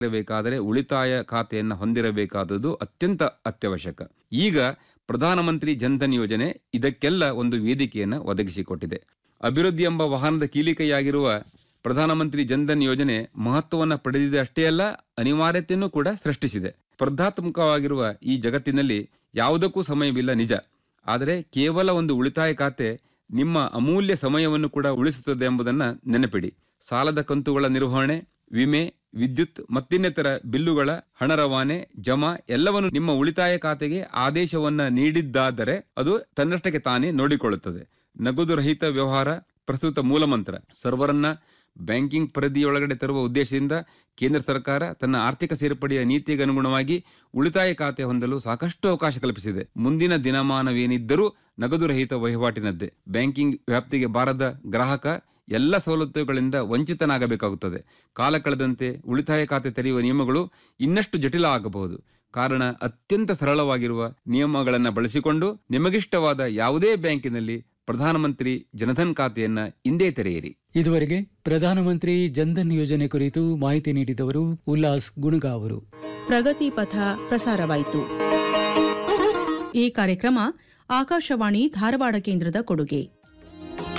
ಬೇಕಾದರೆ ಉಳಿತಾಯ ಖಾತೆಯನ್ನು ಹೊಂದಿರಬೇಕಾದದ್ದು ಅತ್ಯಂತ ಅತ್ಯವಶ್ಯಕ ಈಗ ಪ್ರಧಾನಮಂತ್ರಿ ಜನ್ಧನ್ ಯೋಜನೆ ಇದಕ್ಕೆಲ್ಲ ಒಂದು ವೇದಿಕೆಯನ್ನು ಒದಗಿಸಿಕೊಟ್ಟಿದೆ ಅಭಿವೃದ್ಧಿ ಎಂಬ ವಾಹನದ ಕೀಲಿಕೆಯಾಗಿರುವ ಪ್ರಧಾನಮಂತ್ರಿ ಜನ್ಧನ್ ಯೋಜನೆ ಮಹತ್ವವನ್ನು ಪಡೆದಿದೆ ಅಷ್ಟೇ ಅಲ್ಲ ಅನಿವಾರ್ಯತೆಯನ್ನು ಕೂಡ ಸೃಷ್ಟಿಸಿದೆ ಸ್ಪರ್ಧಾತ್ಮಕವಾಗಿರುವ ಈ ಜಗತ್ತಿನಲ್ಲಿ ಯಾವುದಕ್ಕೂ ಸಮಯವಿಲ್ಲ ನಿಜ ಆದರೆ ಕೇವಲ ಒಂದು ಉಳಿತಾಯ ಖಾತೆ ನಿಮ್ಮ ಅಮೂಲ್ಯ ಸಮಯವನ್ನು ಕೂಡ ಉಳಿಸುತ್ತದೆ ಎಂಬುದನ್ನು ನೆನಪಿಡಿ ಸಾಲದ ಕಂತುಗಳ ನಿರ್ವಹಣೆ ವಿಮೆ ವಿದ್ಯುತ್ ಮತ್ತಿನ್ನಿತರ ಬಿಲ್ಲುಗಳ ಹಣ ರವಾನೆ ಜಮಾ ಎಲ್ಲವನ್ನು ನಿಮ್ಮ ಉಳಿತಾಯ ಖಾತೆಗೆ ಆದೇಶವನ್ನ ನೀಡಿದ್ದಾದರೆ ಅದು ತನ್ನಷ್ಟಕ್ಕೆ ತಾನೇ ನೋಡಿಕೊಳ್ಳುತ್ತದೆ ನಗದು ರಹಿತ ವ್ಯವಹಾರ ಪ್ರಸ್ತುತ ಮೂಲಮಂತ್ರ ಸರ್ವರನ್ನ ಬ್ಯಾಂಕಿಂಗ್ ಪರಿಧಿಯೊಳಗಡೆ ತರುವ ಉದ್ದೇಶದಿಂದ ಕೇಂದ್ರ ಸರ್ಕಾರ ತನ್ನ ಆರ್ಥಿಕ ಸೇರ್ಪಡೆಯ ನೀತಿಗೆ ಅನುಗುಣವಾಗಿ ಉಳಿತಾಯ ಖಾತೆ ಹೊಂದಲು ಸಾಕಷ್ಟು ಅವಕಾಶ ಕಲ್ಪಿಸಿದೆ ಮುಂದಿನ ದಿನಮಾನವೇನಿದ್ದರೂ ನಗದು ರಹಿತ ವಹಿವಾಟಿನದ್ದೇ ಬ್ಯಾಂಕಿಂಗ್ ವ್ಯಾಪ್ತಿಗೆ ಬಾರದ ಗ್ರಾಹಕ ಎಲ್ಲ ಸವಲತ್ತುಗಳಿಂದ ವಂಚಿತನಾಗಬೇಕಾಗುತ್ತದೆ ಕಾಲ ಕಳೆದಂತೆ ಉಳಿತಾಯ ಖಾತೆ ತೆರೆಯುವ ನಿಯಮಗಳು ಇನ್ನಷ್ಟು ಜಟಿಲ ಆಗಬಹುದು ಕಾರಣ ಅತ್ಯಂತ ಸರಳವಾಗಿರುವ ನಿಯಮಗಳನ್ನು ಬಳಸಿಕೊಂಡು ನಿಮಗಿಷ್ಟವಾದ ಯಾವುದೇ ಬ್ಯಾಂಕಿನಲ್ಲಿ ಪ್ರಧಾನಮಂತ್ರಿ ಜನಧನ್ ಖಾತೆಯನ್ನ ಇಂದೇ ತೆರೆಯಿರಿ ಇದುವರೆಗೆ ಪ್ರಧಾನಮಂತ್ರಿ ಜನ್ಧನ್ ಯೋಜನೆ ಕುರಿತು ಮಾಹಿತಿ ನೀಡಿದವರು ಉಲ್ಲಾಸ್ ಗುಣಗಾ ಅವರು ಪ್ರಗತಿ ಪಥ ಪ್ರಸಾರವಾಯಿತು ಈ ಕಾರ್ಯಕ್ರಮ ಆಕಾಶವಾಣಿ ಧಾರವಾಡ ಕೇಂದ್ರದ ಕೊಡುಗೆ